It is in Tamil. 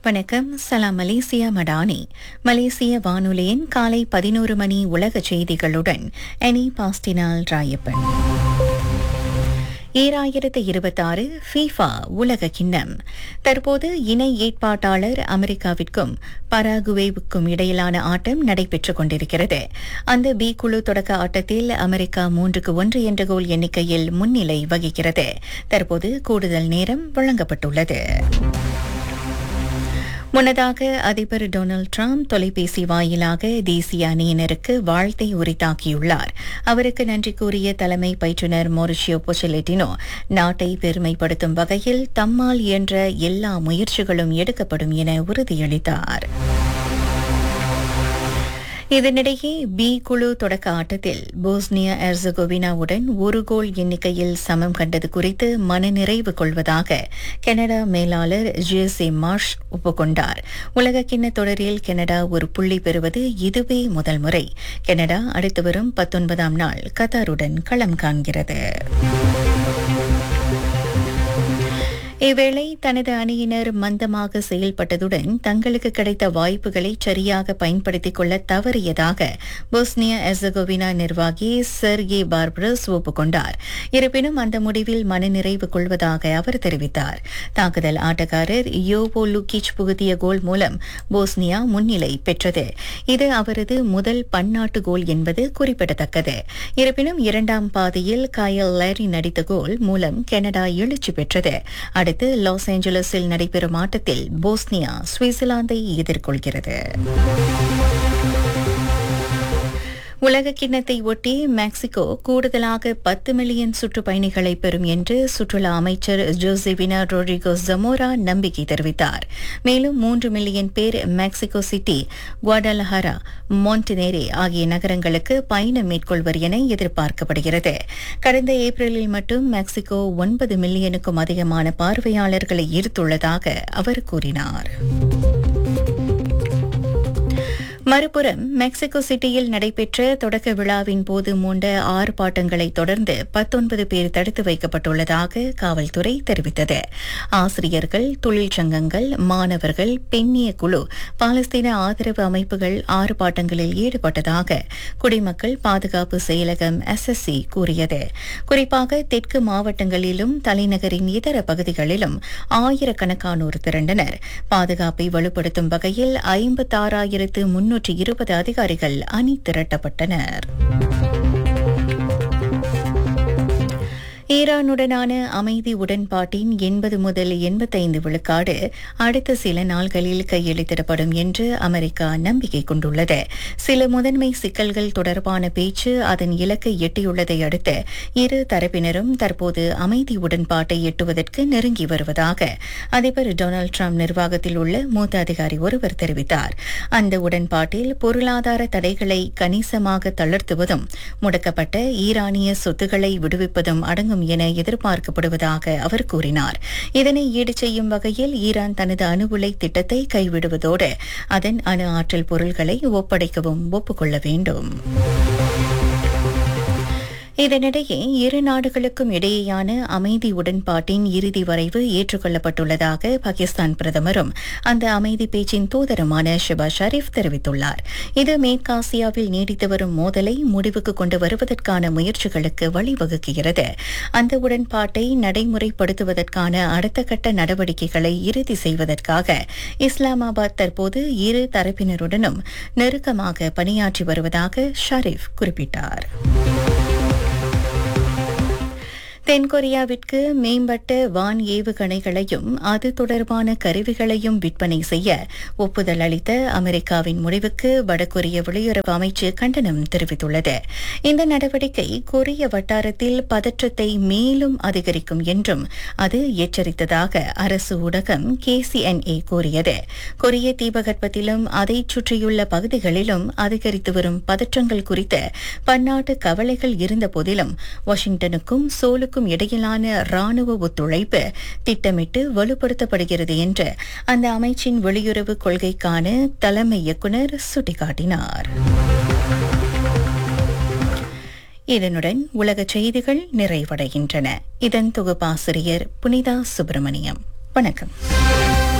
வணக்கம் சலாம் மலேசியா மடானி மலேசிய வானொலியின் காலை பதினோரு மணி உலக செய்திகளுடன் எனி பாஸ்டினால் ராயப்பன் ஈராயிரத்து இருபத்தாறு ஃபீஃபா உலக கிண்ணம் தற்போது இணை ஏற்பாட்டாளர் அமெரிக்காவிற்கும் பராகுவேவுக்கும் இடையிலான ஆட்டம் நடைபெற்றுக் கொண்டிருக்கிறது அந்த பி குழு தொடக்க ஆட்டத்தில் அமெரிக்கா மூன்றுக்கு ஒன்று என்ற கோல் எண்ணிக்கையில் முன்னிலை வகிக்கிறது தற்போது கூடுதல் நேரம் வழங்கப்பட்டுள்ளது முன்னதாக அதிபர் டொனால்டு டிரம்ப் தொலைபேசி வாயிலாக தேசிய அணியினருக்கு வாழ்த்தை உரித்தாக்கியுள்ளார் அவருக்கு நன்றி கூறிய தலைமை பயிற்றுநர் மொரிஷியோ பொச்சலெட்டினோ நாட்டை பெருமைப்படுத்தும் வகையில் தம்மால் இயன்ற எல்லா முயற்சிகளும் எடுக்கப்படும் என உறுதியளித்தார் இதனிடையே பி குழு தொடக்க ஆட்டத்தில் போஸ்னியா எர்சகோவினாவுடன் ஒரு கோல் எண்ணிக்கையில் சமம் கண்டது குறித்து மனநிறைவு கொள்வதாக கனடா மேலாளர் ஜேசே மார்ஷ் ஒப்புக்கொண்டார் உலகக்கிண்ண தொடரில் கனடா ஒரு புள்ளி பெறுவது இதுவே முதல் முறை கனடா அடுத்து வரும் பத்தொன்பதாம் நாள் கத்தாருடன் களம் காண்கிறது இவ்வேளை தனது அணியினர் மந்தமாக செயல்பட்டதுடன் தங்களுக்கு கிடைத்த வாய்ப்புகளை சரியாக பயன்படுத்திக் கொள்ள தவறியதாக போஸ்னியா எசகோவினா நிர்வாகி செர்கே பார்பரஸ் ஒப்புக்கொண்டார் இருப்பினும் அந்த முடிவில் மனநிறைவு கொள்வதாக அவர் தெரிவித்தார் தாக்குதல் ஆட்டக்காரர் யோவோ லுக்கிச் புகுத்திய கோல் மூலம் போஸ்னியா முன்னிலை பெற்றது இது அவரது முதல் பன்னாட்டு கோல் என்பது குறிப்பிடத்தக்கது இருப்பினும் இரண்டாம் பாதியில் கயல் லேரி நடித்த கோல் மூலம் கனடா எழுச்சி பெற்றது அடுத்து லாஸ் ஏஞ்சலஸில் நடைபெறும் ஆட்டத்தில் போஸ்னியா சுவிட்சர்லாந்தை எதிர்கொள்கிறது உலக கிண்ணத்தை ஒட்டி மெக்சிகோ கூடுதலாக பத்து மில்லியன் சுற்றுப்பயணிகளை பெறும் என்று சுற்றுலா அமைச்சர் ஜோசிவினா ரோட்ரிகோ ஜமோரா நம்பிக்கை தெரிவித்தார் மேலும் மூன்று மில்லியன் பேர் மெக்சிகோ சிட்டி குவாடலஹரா மொன்டினேரே ஆகிய நகரங்களுக்கு பயணம் மேற்கொள்வர் என எதிர்பார்க்கப்படுகிறது கடந்த ஏப்ரலில் மட்டும் மெக்சிகோ ஒன்பது மில்லியனுக்கும் அதிகமான பார்வையாளர்களை ஈர்த்துள்ளதாக அவர் கூறினார் மறுபுறம் மெக்சிகோ சிட்டியில் நடைபெற்ற தொடக்க விழாவின் போது மூண்ட ஆர்ப்பாட்டங்களை தொடர்ந்து பத்தொன்பது பேர் தடுத்து வைக்கப்பட்டுள்ளதாக காவல்துறை தெரிவித்தது ஆசிரியர்கள் தொழிற்சங்கங்கள் மாணவர்கள் பெண்ணிய குழு பாலஸ்தீன ஆதரவு அமைப்புகள் ஆர்ப்பாட்டங்களில் ஈடுபட்டதாக குடிமக்கள் பாதுகாப்பு செயலகம் எஸ்எஸ்சி கூறியது குறிப்பாக தெற்கு மாவட்டங்களிலும் தலைநகரின் இதர பகுதிகளிலும் ஆயிரக்கணக்கானோர் திரண்டனர் பாதுகாப்பை வலுப்படுத்தும் வகையில் ஐம்பத்தாறாயிரத்து முன்னூற்று இருபது அதிகாரிகள் அணி திரட்டப்பட்டனர் ஈரானுடனான அமைதி உடன்பாட்டின் எண்பது முதல் எண்பத்தைந்து விழுக்காடு அடுத்த சில நாள்களில் கையெழுத்திடப்படும் என்று அமெரிக்கா நம்பிக்கை கொண்டுள்ளது சில முதன்மை சிக்கல்கள் தொடர்பான பேச்சு அதன் இலக்கை எட்டியுள்ளதை அடுத்து இரு தரப்பினரும் தற்போது அமைதி உடன்பாட்டை எட்டுவதற்கு நெருங்கி வருவதாக அதிபர் டொனால்டு டிரம்ப் நிர்வாகத்தில் உள்ள மூத்த அதிகாரி ஒருவர் தெரிவித்தார் அந்த உடன்பாட்டில் பொருளாதார தடைகளை கணிசமாக தளர்த்துவதும் முடக்கப்பட்ட ஈரானிய சொத்துக்களை விடுவிப்பதும் அடங்கும் என எதிர்பார்க்கப்படுவதாக அவர் கூறினார் இதனை ஈடு செய்யும் வகையில் ஈரான் தனது அணு உலை திட்டத்தை கைவிடுவதோடு அதன் அணு ஆற்றல் பொருள்களை ஒப்படைக்கவும் ஒப்புக்கொள்ள வேண்டும் இதனிடையே இரு நாடுகளுக்கும் இடையேயான அமைதி உடன்பாட்டின் இறுதி வரைவு ஏற்றுக்கொள்ளப்பட்டுள்ளதாக பாகிஸ்தான் பிரதமரும் அந்த அமைதி பேச்சின் தூதருமான ஷிபா ஷரீப் தெரிவித்துள்ளார் இது மேற்காசியாவில் நீடித்து வரும் மோதலை முடிவுக்கு கொண்டு வருவதற்கான முயற்சிகளுக்கு வழிவகுக்கிறது அந்த உடன்பாட்டை நடைமுறைப்படுத்துவதற்கான அடுத்த கட்ட நடவடிக்கைகளை இறுதி செய்வதற்காக இஸ்லாமாபாத் தற்போது இரு தரப்பினருடனும் நெருக்கமாக பணியாற்றி வருவதாக ஷரீப் குறிப்பிட்டார் தென்கொரியாவிற்கு மேம்பட்ட வான் ஏவுகணைகளையும் அது தொடர்பான கருவிகளையும் விற்பனை செய்ய ஒப்புதல் அளித்த அமெரிக்காவின் முடிவுக்கு வடகொரிய வெளியுறவு அமைச்சு கண்டனம் தெரிவித்துள்ளது இந்த நடவடிக்கை கொரிய வட்டாரத்தில் பதற்றத்தை மேலும் அதிகரிக்கும் என்றும் அது எச்சரித்ததாக அரசு ஊடகம் கேசிஎன்ஏ கூறியது கொரிய தீபகற்பத்திலும் அதைச் சுற்றியுள்ள பகுதிகளிலும் அதிகரித்து வரும் பதற்றங்கள் குறித்த பன்னாட்டு கவலைகள் இருந்தபோதிலும் வாஷிங்டனுக்கும் சோலுக்கும் நாடுகளுக்கும் இடையிலான ராணுவ ஒத்துழைப்பு திட்டமிட்டு வலுப்படுத்தப்படுகிறது என்று அந்த அமைச்சின் வெளியுறவு கொள்கைக்கான தலைமை இயக்குநர் சுட்டிக்காட்டினார் இதனுடன் உலக செய்திகள் நிறைவடைகின்றன இதன் தொகுப்பாசிரியர் புனிதா சுப்பிரமணியம் வணக்கம்